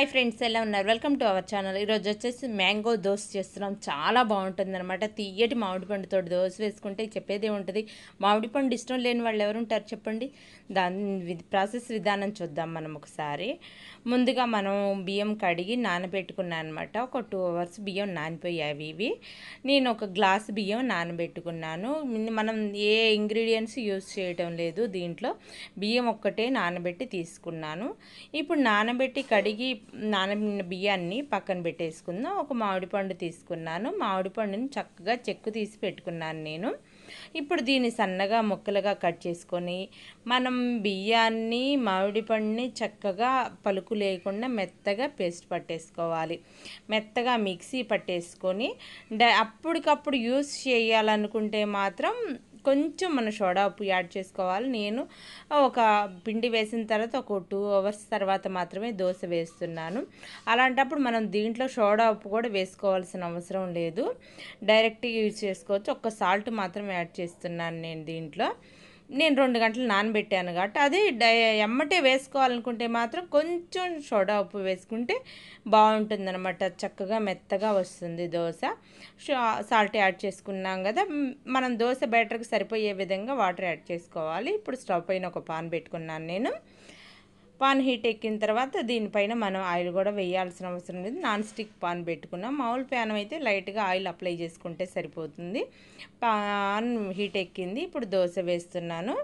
hi friends ఎలా ఉన్నారు welcome to our channel ఈరోజు వచ్చేసి మ్యాంగో దోశ చేస్తున్నాం చాలా బాగుంటుంది అనమాట తీయటి మామిడి పండుతో దోశ వేసుకుంటే చెప్పేదే ఉంటుంది మామిడి పండు ఇష్టం లేని వాళ్ళు ఎవరు ఉంటారు చెప్పండి దాని వి- ప్రాసెస్ విధానం చూద్దాం మనం ఒకసారి ముందుగా మనం బియ్యం కడిగి నానబెట్టుకున్నాను అనమాట ఒక టూ అవర్స్ బియ్యం నానిపోయావి ఇవి నేను ఒక గ్లాస్ బియ్యం నానబెట్టుకున్నాను మనం ఏ ఇంగ్రీడియంట్స్ యూస్ చేయటం లేదు దీంట్లో బియ్యం ఒక్కటే నానబెట్టి తీసుకున్నాను ఇప్పుడు నానబెట్టి కడిగి నానబెట్టిన బియ్యాన్ని పక్కన పెట్టేసుకుందాం ఒక మామిడి పండు తీసుకున్నాను మామిడి పండుని చక్కగా చెక్కు తీసి పెట్టుకున్నాను నేను ఇప్పుడు దీన్ని సన్నగా ముక్కలుగా కట్ చేసుకొని మనం బియ్యాన్ని మామిడి పండుని చక్కగా పలుకు లేకుండా మెత్తగా పేస్ట్ పట్టేసుకోవాలి మెత్తగా మిక్సీ పట్టేసుకొని డ అప్పటికప్పుడు యూస్ చేయాలనుకుంటే మాత్రం కొంచెం మన సోడా ఉప్పు యాడ్ చేసుకోవాలి నేను ఒక పిండి వేసిన తర్వాత ఒక టూ అవర్స్ తర్వాత మాత్రమే దోశ వేస్తున్నాను అలాంటప్పుడు మనం దీంట్లో సోడా ఉప్పు కూడా వేసుకోవాల్సిన అవసరం లేదు డైరెక్ట్గా యూజ్ చేసుకోవచ్చు ఒక్క సాల్ట్ మాత్రం యాడ్ చేస్తున్నాను నేను దీంట్లో నేను రెండు గంటలు నానబెట్టాను కాబట్టి అది డై ఎమ్మటే వేసుకోవాలనుకుంటే మాత్రం కొంచెం సోడా ఉప్పు వేసుకుంటే బాగుంటుందన్నమాట చక్కగా మెత్తగా వస్తుంది దోశ షా- సాల్ట్ యాడ్ చేసుకున్నాం కదా మ్, మనం దోశ బ్యాటర్కి సరిపోయే విధంగా వాటర్ యాడ్ చేసుకోవాలి ఇప్పుడు స్టవ్ పైన ఒక పాన్ పెట్టుకున్నాను నేను పాన్ హీట్ ఎక్కిన తర్వాత దీనిపైన మనం ఆయిల్ కూడా వేయాల్సిన అవసరం లేదు నాన్ స్టిక్ పాన్ పెట్టుకున్నాం మామూలు ప్యాన్ అయితే లైట్గా ఆయిల్ అప్లై చేసుకుంటే సరిపోతుంది పాన్ హీట్ ఎక్కింది ఇప్పుడు దోశ వేస్తున్నాను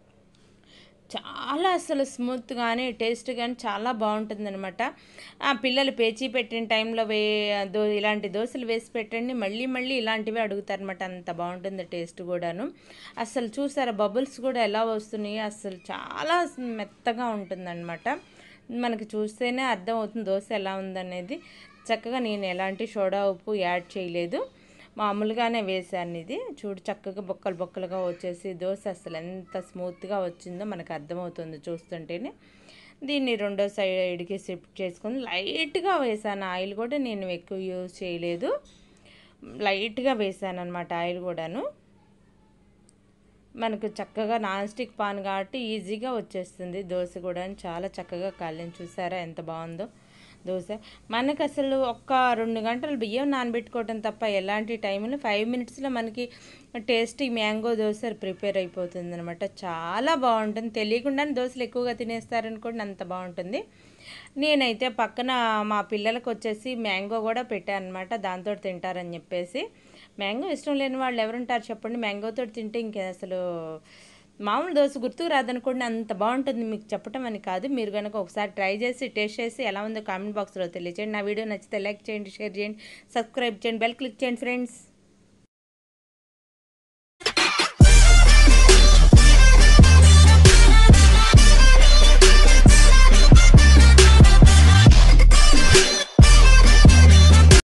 చాలా అసలు స్మూత్ కానీ టేస్ట్ కానీ చాలా బాగుంటుంది అనమాట పిల్లలు పేచీ పెట్టిన టైంలో వే దో ఇలాంటి దోశలు వేసి పెట్టండి మళ్ళీ మళ్ళీ ఇలాంటివి అడుగుతారనమాట అంత బాగుంటుంది టేస్ట్ కూడాను అసలు చూసారా బబుల్స్ కూడా ఎలా వస్తున్నాయి అసలు చాలా మెత్తగా ఉంటుందన్నమాట మనకి చూస్తేనే అర్థం అవుతుంది దోశ ఎలా ఉందనేది చక్కగా నేను ఎలాంటి సోడా ఉప్పు యాడ్ చేయలేదు మామూలుగానే వేసాను ఇది చూడు చక్కగా బొక్కలు బొక్కలుగా వచ్చేసి దోశ అసలు ఎంత స్మూత్గా వచ్చిందో మనకు అర్థమవుతుంది చూస్తుంటేనే దీన్ని రెండో సైడ్కి షిఫ్ట్ చేసుకొని లైట్గా వేసాను ఆయిల్ కూడా నేను ఎక్కువ యూజ్ చేయలేదు లైట్గా వేసాను అనమాట ఆయిల్ కూడాను మనకు చక్కగా నాన్ స్టిక్ పాన్ కాబట్టి ఈజీగా వచ్చేస్తుంది దోశ కూడా చాలా చక్కగా కాలేని చూసారా ఎంత బాగుందో దోశ మనకు అసలు ఒక్క రెండు గంటలు బియ్యం నానబెట్టుకోవటం తప్ప ఎలాంటి టైంలో ఫైవ్ మినిట్స్లో మనకి టేస్టీ మ్యాంగో దోశ ప్రిపేర్ అయిపోతుంది అనమాట చాలా బాగుంటుంది తెలియకుండానే దోశలు ఎక్కువగా తినేస్తారనుకోండి అంత బాగుంటుంది నేనైతే పక్కన మా పిల్లలకు వచ్చేసి మ్యాంగో కూడా పెట్టాను అనమాట దాంతో తింటారని చెప్పేసి మ్యాంగో ఇష్టం లేని వాళ్ళు ఎవరుంటారు చెప్పండి మ్యాంగోతో తింటే ఇంక అసలు మామూలు దోశ గుర్తుకు రాదనుకోండి అంత బాగుంటుంది మీకు చెప్పటం అని కాదు మీరు కనుక ఒకసారి ట్రై చేసి టేస్ట్ చేసి ఎలా ఉందో కామెంట్ బాక్స్లో తెలియచేయండి నా వీడియో నచ్చితే లైక్ చేయండి షేర్ చేయండి సబ్స్క్రైబ్ చేయండి బెల్ క్లిక్ చేయండి ఫ్రెండ్స్